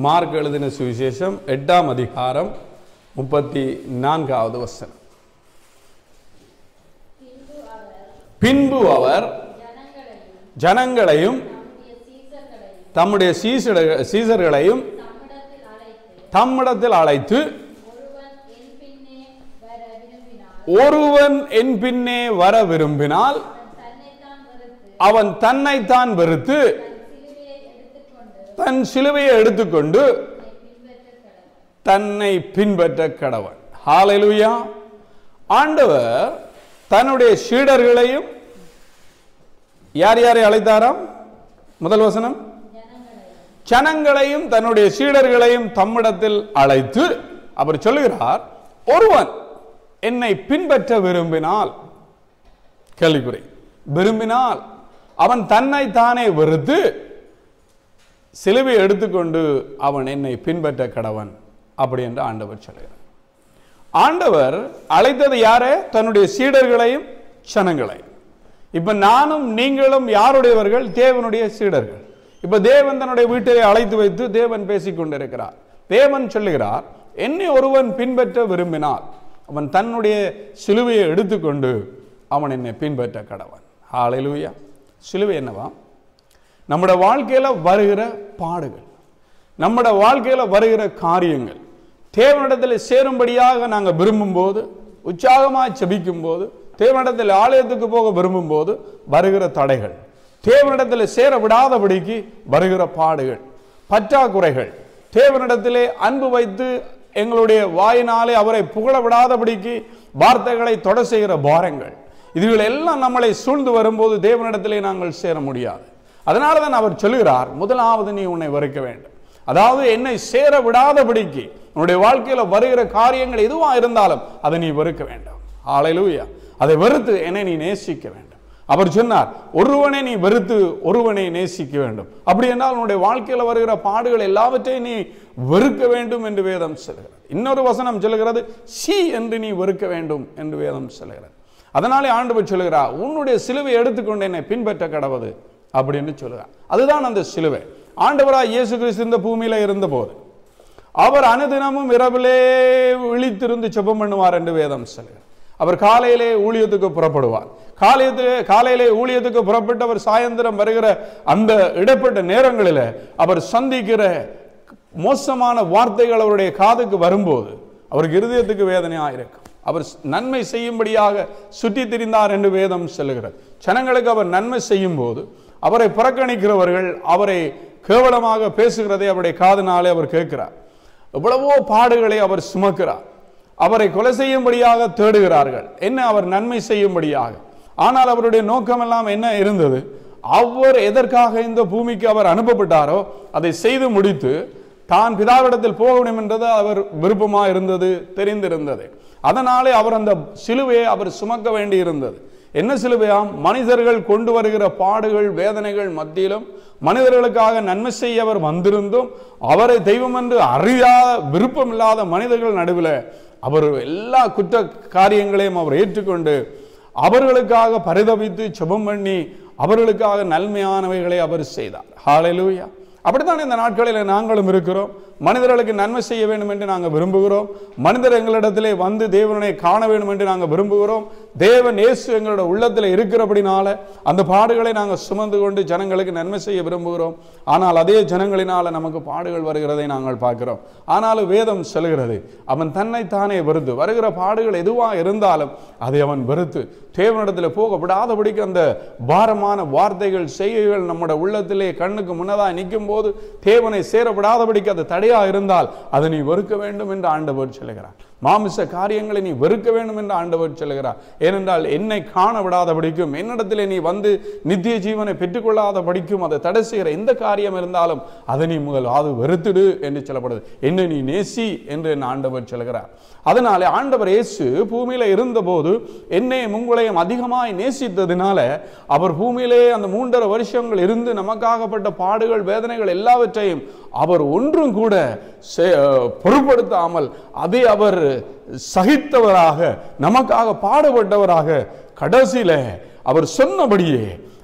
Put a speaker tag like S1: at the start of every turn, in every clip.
S1: Mark எழுதின சுவிசேஷம் எட்டாம் அதிகாரம் முப்பத்தி நான்காவது வசனம் பின்பு அவர் ஜனங்களையும் தம்முடைய சீசட சீசர்களையும் தம்மிடத்தில் அழைத்து ஒருவன் என் பின்னே வர விரும்பினால் அவன் தன்னைத்தான் வெறுத்து தன் சிலுவையை எடுத்துக்கொண்டு தன்னை பின்பற்ற கடவன் ஹalleluya ஆண்டவர் தன்னுடைய சீடர்களையும் யார் யாரை அழைத்தாராம் முதல் வசனம் ஜனங்களையும் தன்னுடைய சீடர்களையும் தம்மிடத்தில் அழைத்து அவர் சொல்லுகிறார் ஒருவன் என்னை பின்பற்ற விரும்பினால் கேள்விக்குறி விரும்பினால் அவன் தன்னை தானே வெறுத்து சிலுவை எடுத்துக்கொண்டு அவன் என்னை பின்பற்ற கடவன் அப்படி என்று ஆண்டவர் சொல்கிறார் ஆண்டவர் அழைத்தது யாரே தன்னுடைய சீடர்களையும் ஜனங்களையும் இப்ப நானும் நீங்களும் யாருடையவர்கள் தேவனுடைய சீடர்கள் இப்ப தேவன் தன்னுடைய வீட்டிலே அழைத்து வைத்து தேவன் பேசிக் கொண்டிருக்கிறார் தேவன் சொல்லுகிறார் என்னை ஒருவன் பின்பற்ற விரும்பினால் அவன் தன்னுடைய சிலுவையை எடுத்துக்கொண்டு அவன் என்னை பின்பற்ற கடவன் ஹalleluya சிலுவை என்னவா நம்முடைய வாழ்க்கையில வருகிற பாடுகள் நம்முடைய வாழ்க்கையில வருகிற காரியங்கள் தேவனிடத்தில் சேரும்படியாக நாங்கள் விரும்பும்போது உற்சாகமாக செபிக்கும் போது தேவனிடத்தில் ஆலயத்துக்கு போக விரும்பும் போது வருகிற தடைகள் தேவனிடத்தில் சேர விடாதபடிக்கு வருகிற பாடுகள் பற்றாக்குறைகள் தேவனிடத்திலே அன்பு வைத்து எங்களுடைய வாயினாலே அவரை புகழ விடாதபடிக்கு வார்த்தைகளை தொட செய்கிற பாரங்கள் இதுகள் எல்லாம் நம்மளை சூழ்ந்து வரும்போது தேவனிடத்திலே நாங்கள் சேர முடியாது அதனால தான் அவர் சொல்லுகிறார் முதலாவது நீ உன்னை வெறுக்க வேண்டும் அதாவது என்னை சேர விடாதபடிக்கு உன்னுடைய வாழ்க்கையில வருகிற காரியங்கள் எதுவா இருந்தாலும் அதை நீ வெறுக்க வேண்டும் ஆலையிலூயா அதை வெறுத்து என்னை நீ நேசிக்க வேண்டும் அவர் சொன்னார் ஒருவனை நீ வெறுத்து ஒருவனை நேசிக்க வேண்டும் அப்படி என்றால் உன்னுடைய வாழ்க்கையில வருகிற பாடுகள் எல்லாவற்றையும் நீ வெறுக்க வேண்டும் என்று வேதம் சொல்கிறது இன்னொரு வசனம் சொல்லுகிறது சி என்று நீ வெறுக்க வேண்டும் என்று வேதம் சொல்லுகிறது அதனாலே ஆண்டவர் சொல்லுகிறார் உன்னுடைய சிலுவை எடுத்துக்கொண்டு என்னை பின்பற்ற கடவுது அப்படின்னு சொல்லுகிறார் அதுதான் அந்த சிலுவை ஆண்டவராய் இயேசு கிறிஸ்து இந்த பூமியில இருந்தபோது அவர் அனுதினமும் இரவிலே விழித்திருந்து செபம் பண்ணுவார் என்று வேதம் சொல்லுகிறார் அவர் காலையிலே ஊழியத்துக்கு புறப்படுவார் காலையத்திலே காலையிலே ஊழியத்துக்கு புறப்பட்டு அவர் சாயந்தரம் வருகிற அந்த இடைப்பட்ட நேரங்களில் அவர் சந்திக்கிற மோசமான வார்த்தைகள் அவருடைய காதுக்கு வரும்போது அவருக்கு இருதயத்துக்கு வேதனையாக இருக்கும் அவர் நன்மை செய்யும்படியாக சுற்றி திரிந்தார் என்று வேதம் சொல்லுகிறது ஜனங்களுக்கு அவர் நன்மை செய்யும் போது அவரை புறக்கணிக்கிறவர்கள் அவரை கேவலமாக பேசுகிறதை அவருடைய காதுனாலே அவர் கேட்கிறார் எவ்வளவோ பாடுகளை அவர் சுமக்கிறார் அவரை கொலை செய்யும்படியாக தேடுகிறார்கள் என்ன அவர் நன்மை செய்யும்படியாக ஆனால் அவருடைய நோக்கமெல்லாம் என்ன இருந்தது அவர் எதற்காக இந்த பூமிக்கு அவர் அனுப்பப்பட்டாரோ அதை செய்து முடித்து தான் பிதாவிடத்தில் போக வேண்டும் என்றது அவர் விருப்பமா இருந்தது தெரிந்திருந்தது அதனாலே அவர் அந்த சிலுவையை அவர் சுமக்க வேண்டி இருந்தது என்ன சிலுவையாம் மனிதர்கள் கொண்டு வருகிற பாடுகள் வேதனைகள் மத்தியிலும் மனிதர்களுக்காக நன்மை செய்ய அவர் வந்திருந்தும் அவரை தெய்வம் என்று அறியாத விருப்பம் இல்லாத மனிதர்கள் நடுவில் அவர் எல்லா குற்ற காரியங்களையும் அவர் ஏற்றுக்கொண்டு அவர்களுக்காக பரிதபித்து செபம் பண்ணி அவர்களுக்காக நன்மையானவைகளை அவர் செய்தார் ஹாலைலூயா அப்படித்தான் இந்த நாட்களில் நாங்களும் இருக்கிறோம் மனிதர்களுக்கு நன்மை செய்ய வேண்டும் என்று நாங்கள் விரும்புகிறோம் மனிதர் எங்களிடத்திலே வந்து தேவனை காண வேண்டும் என்று நாங்கள் விரும்புகிறோம் தேவன் இயேசு எங்களோட உள்ளத்தில் இருக்கிறபடினால அந்த பாடுகளை நாங்கள் சுமந்து கொண்டு ஜனங்களுக்கு நன்மை செய்ய விரும்புகிறோம் ஆனால் அதே ஜனங்களினால நமக்கு பாடுகள் வருகிறதை நாங்கள் பார்க்கிறோம் ஆனாலும் வேதம் சொல்கிறது அவன் தன்னைத்தானே வெறுத்து வருகிற பாடுகள் எதுவாக இருந்தாலும் அதை அவன் வெறுத்து தேவனிடத்தில் போக விடாதபடிக்கு அந்த பாரமான வார்த்தைகள் செய்கைகள் நம்முடைய உள்ளத்திலே கண்ணுக்கு முன்னதாக நிற்கும் போது தேவனை சேர விடாதபடிக்கு அது தடையாக இருந்தால் அதை நீ வெறுக்க வேண்டும் என்று ஆண்டவர் சொல்லுகிறார் மாமிச காரியங்களை நீ வெறுக்க வேண்டும் என்று ஆண்டவர் சொல்லுகிறார் ஏனென்றால் என்னை காண விடாதபடிக்கும் என்னிடத்திலே நீ வந்து நித்திய ஜீவனை பெற்றுக்கொள்ளாத படிக்கும் அதை தடை செய்கிற எந்த காரியம் இருந்தாலும் அதை நீ முதல் அது வெறுத்துடு என்று சொல்லப்படுது என்னை நீ நேசி என்று என் ஆண்டவர் சொல்கிறார் அதனாலே ஆண்டவர் இயேசு பூமியில இருந்தபோது என்னையும் உங்களையும் அதிகமாய் நேசித்ததினால அவர் பூமியிலே அந்த மூன்றரை வருஷங்கள் இருந்து நமக்காகப்பட்ட பாடுகள் வேதனைகள் எல்லாவற்றையும் அவர் ஒன்றும் கூட செ- பொருட்படுத்தாமல் அதை அவர் சகித்தவராக நமக்காக பாடுபட்டவராக கடைசியில அவர் சொன்னபடியே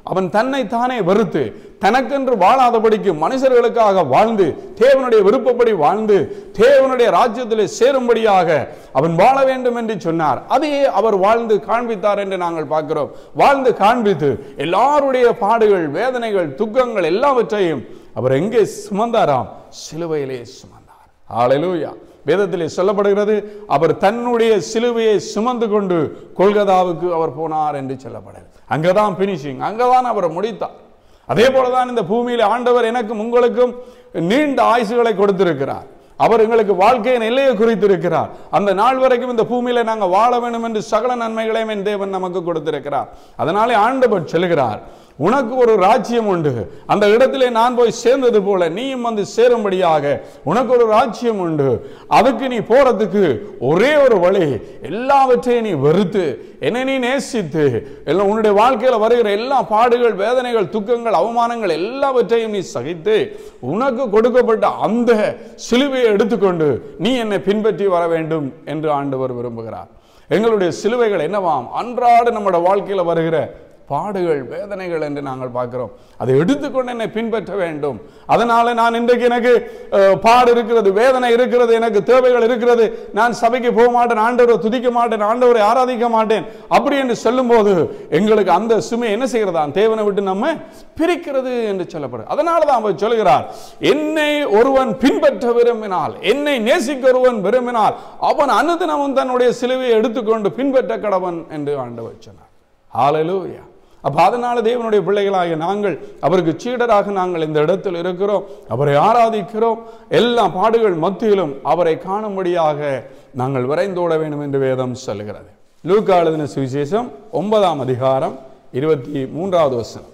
S1: அவன் தன்னை தானே வெறுத்து தனக்கென்று வாழாதபடிக்கு மனுஷர்களுக்காக வாழ்ந்து தேவனுடைய விருப்பப்படி வாழ்ந்து தேவனுடைய ராஜ்யத்திலே சேரும்படியாக அவன் வாழ வேண்டும் என்று சொன்னார் அதையே அவர் வாழ்ந்து காண்பித்தார் என்று நாங்கள் பார்க்கிறோம் வாழ்ந்து காண்பித்து எல்லாருடைய பாடுகள் வேதனைகள் துக்கங்கள் எல்லாவற்றையும் அவர் எங்கே சுமந்தாராம் சிலுவையிலே சுமந்தார் ஹalleluya வேதத்திலே சொல்லப்படுகிறது அவர் தன்னுடைய சிலுவையை சுமந்து கொண்டு கொல்கதாவுக்கு அவர் போனார் என்று சொல்லப்படுகிறது அங்கதான் பினிஷிங் அங்கதான் அவர் முடித்தார் அதே போலதான் இந்த பூமியில ஆண்டவர் எனக்கும் உங்களுக்கும் நீண்ட ஆயுசுகளை கொடுத்திருக்கிறார் அவர் எங்களுக்கு வாழ்க்கையின் எல்லையை குறித்திருக்கிறார் அந்த நாள் வரைக்கும் இந்த பூமியில நாங்க வாழ வேண்டும் என்று சகல நன்மைகளையும் என் தேவன் நமக்கு கொடுத்திருக்கிறார் அதனாலே ஆண்டவர் சொல்கிறார் உனக்கு ஒரு ராஜ்யம் உண்டு அந்த இடத்திலே நான் போய் சேர்ந்தது போல நீயும் வந்து சேரும்படியாக உனக்கு ஒரு ராஜ்யம் உண்டு அதுக்கு நீ போறதுக்கு ஒரே ஒரு வழி எல்லாவற்றையும் நீ வெறுத்து என்னை நீ நேசித்து எல்லாம் உன்னுடைய வாழ்க்கையில வருகிற எல்லா பாடுகள் வேதனைகள் துக்கங்கள் அவமானங்கள் எல்லாவற்றையும் நீ சகித்து உனக்கு கொடுக்கப்பட்ட அந்த சிலுவையை எடுத்துக்கொண்டு நீ என்னை பின்பற்றி வர வேண்டும் என்று ஆண்டவர் விரும்புகிறார் எங்களுடைய சிலுவைகள் என்னவாம் அன்றாட நம்முடைய வாழ்க்கையில வருகிற பாடுகள் வேதனைகள் என்று நாங்கள் பார்க்கிறோம் அதை எடுத்துக்கொண்டு என்னை பின்பற்ற வேண்டும் அதனால நான் இன்றைக்கு எனக்கு அஹ், பாடு இருக்கிறது வேதனை இருக்கிறது எனக்கு தேவைகள் இருக்கிறது நான் சபைக்கு போக மாட்டேன் ஆண்டவரை துதிக்க மாட்டேன் ஆண்டவரை ஆராதிக்க மாட்டேன் அப்படி என்று சொல்லும்போது எங்களுக்கு அந்த சுமை என்ன செய்கிறதா தேவனை விட்டு நம்ம பிரிக்கிறது என்று சொல்லப்படும் அதனால தான் அவர் சொல்கிறார் என்னை ஒருவன் பின்பற்ற விரும்பினால் என்னை நேசிக்க ஒருவன் விரும்பினால் அவன் அனுதினமும் தன்னுடைய சிலுவையை எடுத்துக்கொண்டு பின்பற்ற கடவன் என்று ஆண்டவர் சொன்னார் ஹalleluya அப்ப அதனால தேவனுடைய பிள்ளைகளாகிய நாங்கள் அவருக்கு சீடராக நாங்கள் இந்த இடத்தில் இருக்கிறோம் அவரை ஆராதிக்கிறோம் எல்லா பாடுகள் மத்தியிலும் அவரை காணும்படியாக நாங்கள் விரைந்தோட வேண்டும் என்று வேதம் சொல்லுகிறது லூக்கா எழுதின சுவிசேஷம் ஒன்பதாம் அதிகாரம் இருபத்தி மூன்றாவது வசனம்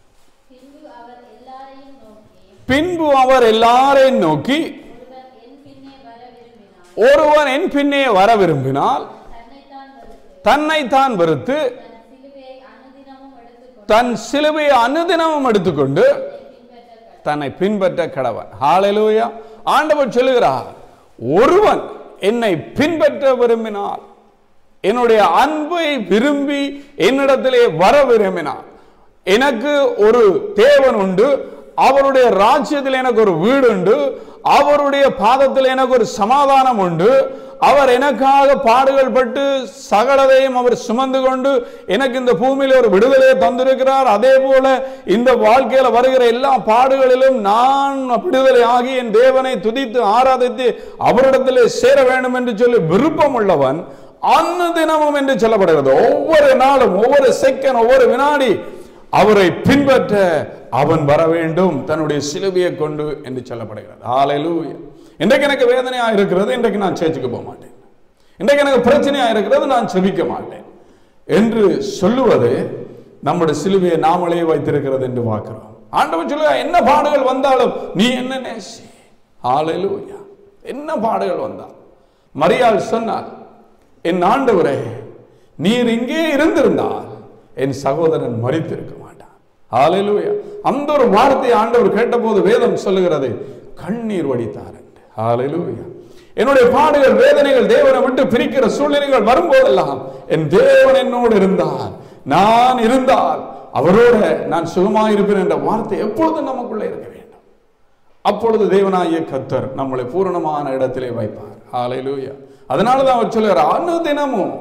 S2: பின்பு அவர் எல்லாரையும் நோக்கி
S1: பின்பு அவர் எல்லாரையும் நோக்கி
S2: ஒருவர் என் பின்னே வர விரும்பினால்
S1: ஒருவன் என் பின்னே வர விரும்பினால்
S2: தன்னைத்தான் வெறுத்து
S1: தன்னைத்தான் வெறுத்து
S2: தன் சிலுவையை அனுதினமும் எடுத்துக்கொண்டு
S1: தன் சிலுவையை அனுதினமும் எடுத்துக்கொண்டு
S2: பின்பற்ற
S1: தன்னை பின்பற்ற கடவன் ஹalleluya ஆண்டவர் சொல்லுகிறார் ஒருவன் என்னை பின்பற்ற விரும்பினால் என்னுடைய அன்பை விரும்பி என்னிடத்திலே வர விரும்பினார் எனக்கு ஒரு தேவன் உண்டு அவருடைய ராஜ்யத்தில் எனக்கு ஒரு வீடு உண்டு அவருடைய பாதத்தில் எனக்கு ஒரு சமாதானம் உண்டு அவர் எனக்காக பாடுகள் பட்டு சகலதையும் அவர் சுமந்து கொண்டு எனக்கு இந்த பூமியில ஒரு விடுதலையை தந்திருக்கிறார் அதே போல இந்த வாழ்க்கையில வருகிற எல்லா பாடுகளிலும் நான் விடுதலை ஆகி என் தேவனை துதித்து ஆராதித்து அவரிடத்திலே சேர வேண்டும் என்று சொல்லி விருப்பம் உள்ளவன் அன்னு தினமும் என்று சொல்லப்படுகிறது ஒவ்வொரு நாளும் ஒவ்வொரு செகண்ட் ஒவ்வொரு வினாடி அவரை பின்பற்ற அவன் வர வேண்டும் தன்னுடைய சிலுவையை கொண்டு என்று சொல்லப்படுகிறது ஹalleluya இன்றைக்கு எனக்கு வேதனையா இருக்கிறது இன்றைக்கு நான் சேர்ச்சுக்கு போக மாட்டேன் இன்றைக்கு எனக்கு பிரச்சனையா இருக்கிறது நான் செபிக்க மாட்டேன் என்று சொல்லுவது நம்முடைய சிலுவையை நாமளே வைத்திருக்கிறது என்று பார்க்கிறோம் ஆண்டவன் சொல்லுவா என்ன பாடுகள் வந்தாலும் நீ என்ன நேசி ஹalleluya என்ன பாடுகள் வந்தால் மரியாள் சொன்னார் என் ஆண்டவரே நீர் இங்கே இருந்திருந்தால் என் சகோதரன் மரித்திருக்க மாட்டான் ஹalleluya அந்த ஒரு வார்த்தையை ஆண்டவர் கேட்டபோது வேதம் சொல்லுகிறது கண்ணீர் வடித்தார் என்று ஹalleluya என்னுடைய பாடுகள் வேதனைகள் தேவனை விட்டு பிரிக்கிற சூழ்நிலைகள் வரும்போதெல்லாம் என் தேவன் என்னோடு இருந்தார் நான் இருந்தால் அவரோட நான் சுகமாயிருப்பேன் என்ற வார்த்தை எப்பொழுதும் நமக்குள்ளே இருக்க வேண்டும் அப்பொழுது தேவனாகிய கத்தர் நம்மளை பூரணமான இடத்திலே வைப்பார் ஹalleluya அதனால தான் அவர் சொல்லுகிறார் அனுதினமும்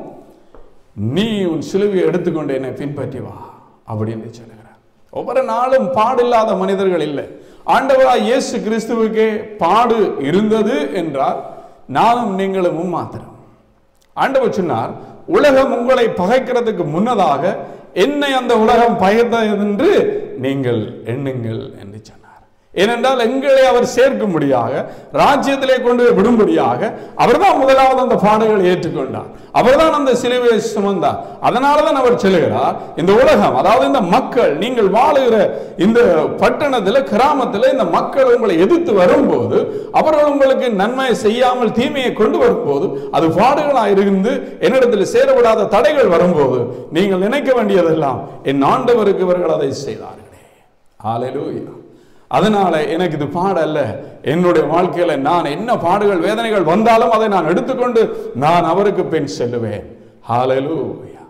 S1: நீ உன் சிலுவையை எடுத்துக்கொண்டு என்னை பின்பற்றி வா அப்படின்னு சொல்லுகிறார் ஒவ்வொரு நாளும் பாடில்லாத மனிதர்கள் இல்லை ஆண்டவராய் இயேசு கிறிஸ்துவுக்கே பாடு இருந்தது என்றால் நானும் நீங்களும் மாத்திரம் ஆண்டவர் சொன்னார் உலகம் உங்களை பகைக்கிறதுக்கு முன்னதாக என்னை அந்த உலகம் பகைத்தது என்று நீங்கள் எண்ணுங்கள் என்று சொன்னார் ஏனென்றால் எங்களை அவர் சேர்க்கும்படியாக ராஜ்யத்திலே கொண்டு போய் விடும்படியாக அவர்தான் முதலாவது அந்த பாடுகளை ஏற்றுக்கொண்டார் அவர்தான் அந்த சிலுவையை சுமந்தார் அதனால தான் அவர் சொல்லுகிறார் இந்த உலகம் அதாவது இந்த மக்கள் நீங்கள் வாழுகிற இந்த பட்டணத்தில் கிராமத்தில் இந்த மக்கள் உங்களை எதிர்த்து வரும்போது அவர்கள் உங்களுக்கு நன்மை செய்யாமல் தீமையை கொண்டு வரும்போது அது பாடுகளாக இருந்து என்னிடத்தில் சேரவிடாத தடைகள் வரும்போது நீங்கள் நினைக்க வேண்டியதெல்லாம் என் ஆண்டவருக்கு இவர்கள் அதை செய்தார்களே ஹalleluya அதனால எனக்கு இது பாடல்ல என்னுடைய வாழ்க்கையில நான் என்ன பாடுகள் வேதனைகள் வந்தாலும் அதை நான் எடுத்துக்கொண்டு நான் அவருக்கு பின் செல்லுவேன் ஹalleluya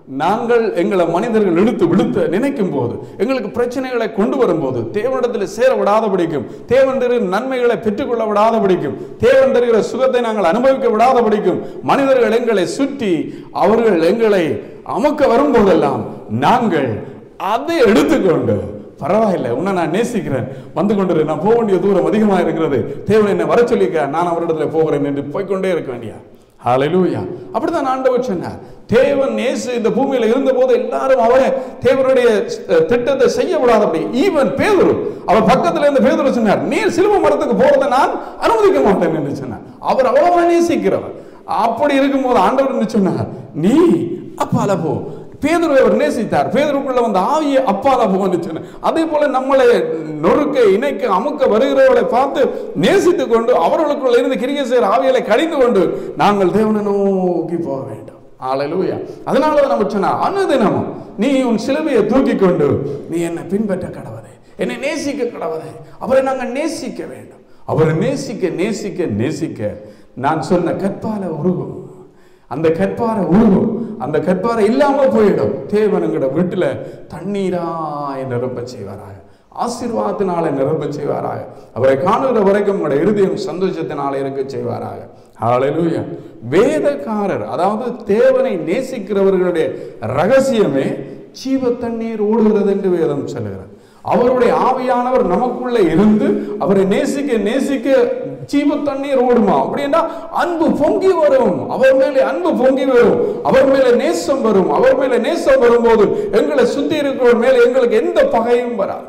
S1: நாங்கள் எங்களை மனிதர்கள் இழுத்து விழுத்த நினைக்கும் போது எங்களுக்கு பிரச்சனைகளை கொண்டு வரும்போது தேவனிடத்தில் சேர விடாத பிடிக்கும் தேவன் தருகிற நன்மைகளை பெற்றுக்கொள்ள விடாத பிடிக்கும் தேவன் தருகிற சுகத்தை நாங்கள் அனுபவிக்க விடாத பிடிக்கும் மனிதர்கள் எங்களை சுற்றி அவர்கள் எங்களை அமக்க வரும்போதெல்லாம் நாங்கள் அதை எடுத்துக்கொண்டு பரவாயில்லை உன்னை நான் நேசிக்கிறேன் வந்து கொண்டு நான் போக வேண்டிய தூரம் அதிகமாக இருக்கிறது தேவன் என்னை வர சொல்லிக்க நான் அவரிடத்துல போகிறேன் என்று போய்க்கொண்டே இருக்க வேண்டியா ஹalleluya அப்படிதான் ஆண்டவர் சொன்னார் தேவன் இயேசு இந்த பூமியில இருந்தபோது எல்லாரும் அவரை தேவனுடைய அஹ், திட்டத்தை செய்ய விடாதபடி ஈவன் பேதுரு அவர் பக்கத்துல இருந்து பேதுரு சொன்னார் நீர் சிலுவை மரத்துக்கு போறதை நான் அனுமதிக்க மாட்டேன் என்று சொன்னார் அவர் அவ்வளவு நேசிக்கிறவர் அப்படி இருக்கும்போது ஆண்டவர் என்ன சொன்னார் நீ அப்பால போ பேதுருவை அவர் நேசித்தார் பேதுருக்குள்ள வந்த ஆவியை அப்பால போன்னு சொன்னார் அதே போல நம்மளை நொறுக்க இணைக்க அமுக்க வருகிறவர்களை பார்த்து நேசித்து கொண்டு அவர்களுக்குள்ள இருந்து கிரியை செய்கிற ஆவியலை கழிந்து கொண்டு நாங்கள் தேவனை நோக்கி போக வேண்டும் ஆலையிலூயா அதனால தான் நம்ம சொன்னா அனுதினமும் நீ உன் சிலுவையை தூக்கி கொண்டு நீ என்னை பின்பற்ற கடவுளே என்னை நேசிக்க கடவுளே அவரை நாங்கள் நேசிக்க வேண்டும் அவரை நேசிக்க நேசிக்க நேசிக்க நான் சொன்ன கற்பால உருகும் அந்த கற்பாறை உருகும் அந்த கற்பாறை இல்லாம போயிடும் தேவனுங்கிற வீட்டுல தண்ணீராய் நிரப்ப செய்வாராக ஆசீர்வாதத்தினால நிரப்ப செய்வாராக அவரை காணுகிற வரைக்கும் உங்களுடைய இருதயம் சந்தோஷத்தினால இருக்க செய்வாராக ஹalleluya வேதக்காரர் அதாவது தேவனை நேசிக்கிறவர்களுடைய ரகசியமே ஜீவ தண்ணீர் ஓடுகிறது என்று வேதம் சொல்லுகிறது அவருடைய ஆவியானவர் நமக்குள்ள இருந்து அவரை நேசிக்க நேசிக்க ஜீவ தண்ணீர் ஓடுமா அப்படின்னா அன்பு பொங்கி வரும் அவர் மேலே அன்பு பொங்கி வரும் அவர் மேலே நேசம் வரும் அவர் மேலே நேசம் வரும்போது எங்களை சுத்தி இருக்கிறவர் மேலே எங்களுக்கு எந்த பகையும் வராது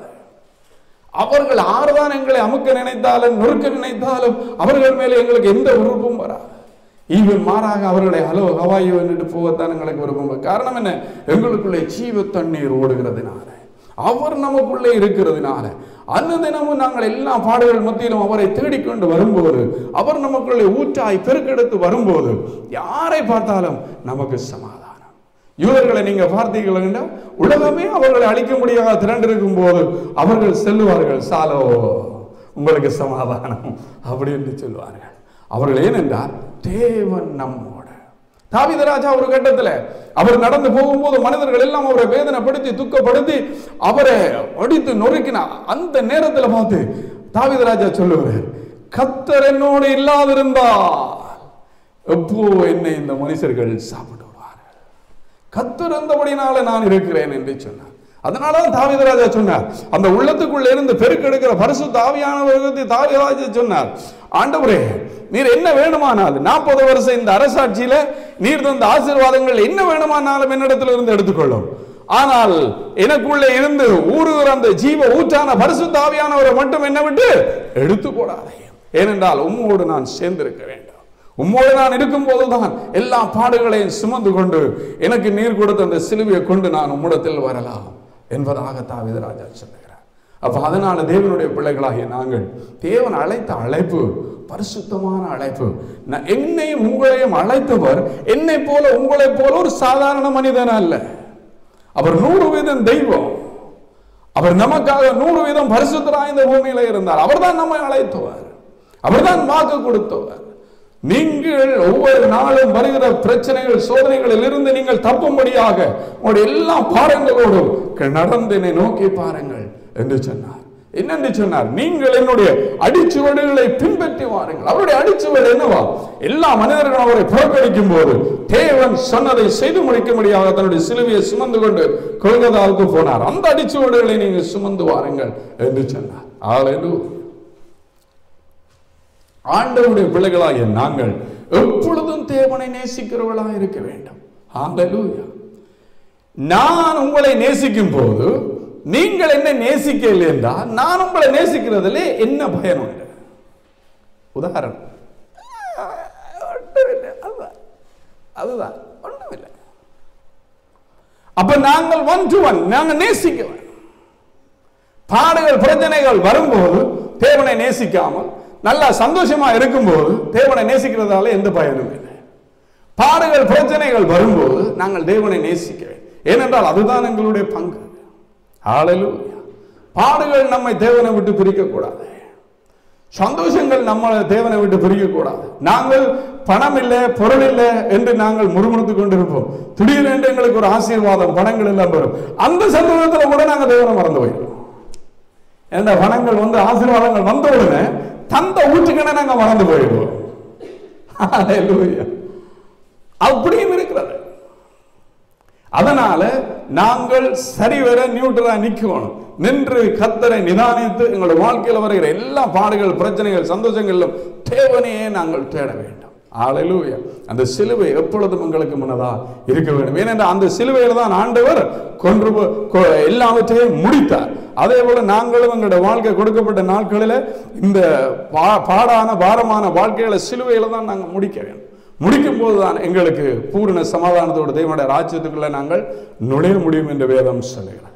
S1: அவர்கள் ஆறுதான் எங்களை அமுக்க நினைத்தாலும் நொறுக்க நினைத்தாலும் அவர்கள் மேலே எங்களுக்கு எந்த விருப்பம் வராது ஈவன் மாறாக அவர்களை ஹலோ ஹவாயோ என்று போகத்தான் எங்களுக்கு விருப்பம் வரும். காரணம் என்ன எங்களுக்குள்ளே ஜீவ தண்ணீர் ஓடுகிறதுனால அவர் நமக்குள்ளே இருக்கிறதுனால அன்னதினமும் நாங்கள் எல்லா பாடுகள் மத்தியிலும் அவரை தேடிக்கொண்டு வரும்போது அவர் நமக்குள்ளே ஊற்றாய் பெருக்கெடுத்து வரும்போது யாரை பார்த்தாலும் நமக்கு சமாதானம் யூதர்களை நீங்க பார்த்தீர்கள் என்றால் உலகமே அவர்களை அழிக்க முடியாத திரண்டிருக்கும் போது அவர்கள் செல்லுவார்கள் சாலோ உங்களுக்கு சமாதானம் அப்படி என்று சொல்வார்கள் அவர்கள் ஏனென்றால் தேவன் நம்மோட தாவீது ராஜா ஒரு கட்டத்துல அவர் நடந்து போகும்போது மனிதர்கள் எல்லாம் அவரை வேதனைப்படுத்தி துக்கப்படுத்தி அவரை அடித்து நொறுக்கினார் அந்த நேரத்துல பார்த்து தாவீது ராஜா சொல்லுவார் கத்தர் என்னோடு இல்லாதிருந்தால் எப்போ என்னை இந்த மனுஷர்கள் சாப்பிடுவார்கள் கத்தர் இருந்தபடினால நான் இருக்கிறேன் என்று சொன்னார் அதனால தான் தாவீதராஜா சொன்னார் அந்த உள்ளத்துக்குள்ள இருந்து பெருக்கெடுக்கிற பரிசுத்த ஆவியானவர்களுக்கு தாவீதராஜா சொன்னார் ஆண்டவரே நீர் என்ன வேணுமானால் நாற்பது வருஷம் இந்த அரசாட்சியில நீர் தந்த ஆசீர்வாதங்கள் என்ன வேணுமானாலும் என்னிடத்துல இருந்து எடுத்துக்கொள்ளும் ஆனால் எனக்குள்ளே இருந்து ஊறுகிற அந்த ஜீவ ஊற்றான பரிசுத்த ஆவியானவரை மட்டும் என்ன விட்டு எடுத்து போடாதே ஏனென்றால் உம்மோடு நான் சேர்ந்திருக்க வேண்டும் உம்மோடு நான் இருக்கும் போதுதான் எல்லா பாடுகளையும் சுமந்து கொண்டு எனக்கு நீர் கொடுத்த அந்த சிலுவையை கொண்டு நான் உம்மிடத்தில் வரலாம் என்பதாக தாவிதராஜா சொல்லுகிறார் அப்ப அதனால தேவனுடைய பிள்ளைகளாகிய நாங்கள் தேவன் அழைத்த அழைப்பு பரிசுத்தமான அழைப்பு ந- என்னையும் உங்களையும் அழைத்தவர் என்னை போல உங்களைப் போல ஒரு சாதாரண மனிதன் அல்ல அவர் நூறு வீதம் தெய்வம் அவர் நமக்காக நூறு வீதம் பரிசுத்தராய் இந்த பூமியில இருந்தார் அவர்தான் நம்மை அழைத்தவர் அவர்தான் வாக்கு கொடுத்தவர் நீங்கள் ஒவ்வொரு நாளும் வருகிற பிரச்சனைகள் சோதனைகளில் இருந்து நீங்கள் தப்பும்படியாக உங்களுடைய எல்லா பாரங்களோடும் நடந்து என்னை நோக்கி பாருங்கள் என்று சொன்னார் என்னென்று சொன்னார் நீங்கள் என்னுடைய அடிச்சுவடுகளை பின்பற்றி வாருங்கள் அவருடைய அடிச்சுவடு என்னவா எல்லா மனிதர்களும் அவரை புறக்கணிக்கும் போது தேவன் சொன்னதை செய்து முடிக்கும்படியாக தன்னுடைய சிலுவையை சுமந்து கொண்டு கொள்கதாவுக்கு போனார் அந்த அடிச்சுவடுகளை நீங்கள் சுமந்து வாருங்கள் என்று சொன்னார் ஆளு ஆண்டவருடைய பிள்ளைகளாகிய நாங்கள் எப்பொழுதும் தேவனை நேசிக்கிறவர்களாக இருக்க வேண்டும் ஹalleluya நான் உங்களை நேசிக்கும் போது நீங்கள் என்ன நேசிக்கவில்லை என்றால் நான் உங்களை நேசிக்கிறதிலே என்ன பயன் உண்டு உதாரணம் ஒன்றுமில்லை. அதுதான். அதுதான் ஒன்றுமில்லை அப்ப நாங்கள் ஒன் டு ஒன் நாங்கள் நேசிக்க வேண்டும் பாடுகள் பிரச்சனைகள் வரும்போது தேவனை நேசிக்காமல் நல்லா சந்தோஷமா இருக்கும்போது தேவனை நேசிக்கிறதால எந்த பயனும் இல்லை பாடுகள் பிரச்சனைகள் வரும்போது நாங்கள் தேவனை நேசிக்க வேண்டும் ஏனென்றால் அதுதான் எங்களுடைய பங்கு ஹalleluya பாடுகள் நம்மை தேவனை விட்டு பிரிக்க கூடாது சந்தோஷங்கள் நம்ம தேவனை விட்டு பிரிக்க கூடாது நாங்கள் பணம் இல்லை பொருள் இல்லை என்று நாங்கள் முறுமுறுத்துக் கொண்டிருப்போம் திடீரென்று எங்களுக்கு ஒரு ஆசீர்வாதம் பணங்கள் எல்லாம் வரும் அந்த சந்தர்ப்பத்தில் கூட நாங்கள் தேவனை மறந்து போயிடுவோம் எந்த பணங்கள் வந்து ஆசீர்வாதங்கள் வந்த உடனே தந்த ஊற்றுக்கணை நாங்கள் மறந்து போயிடுவோம் Hallelujah. அப்படியும் இருக்கிறது அதனால நாங்கள் சரிவர நியூட்ரலா நிக்கணும் நின்று கத்தரை நிதானித்து எங்களுடைய வாழ்க்கையில் வருகிற எல்லா பாடுகள் பிரச்சனைகள் சந்தோஷங்களிலும் தேவனையே நாங்கள் தேட வேண்டும் ஆலையிலூயா அந்த சிலுவை எப்பொழுதும் உங்களுக்கு முன்னதா இருக்க வேண்டும் ஏனென்றால் அந்த சிலுவையில் தான் ஆண்டவர் கொன்று போ- கொ- எல்லாவற்றையும் முடித்தார் அதே போல நாங்களும் எங்களுடைய வாழ்க்கை கொடுக்கப்பட்ட நாட்களில் இந்த பா- பாடான பாரமான வாழ்க்கைகளை சிலுவையில தான் நாங்கள் முடிக்க வேண்டும் முடிக்கும் போதுதான் எங்களுக்கு பூரண சமாதானத்தோடு தேவனுடைய ராஜ்யத்துக்குள்ள நாங்கள் நுழைய முடியும் என்று வேதம் சொல்லுகிறார்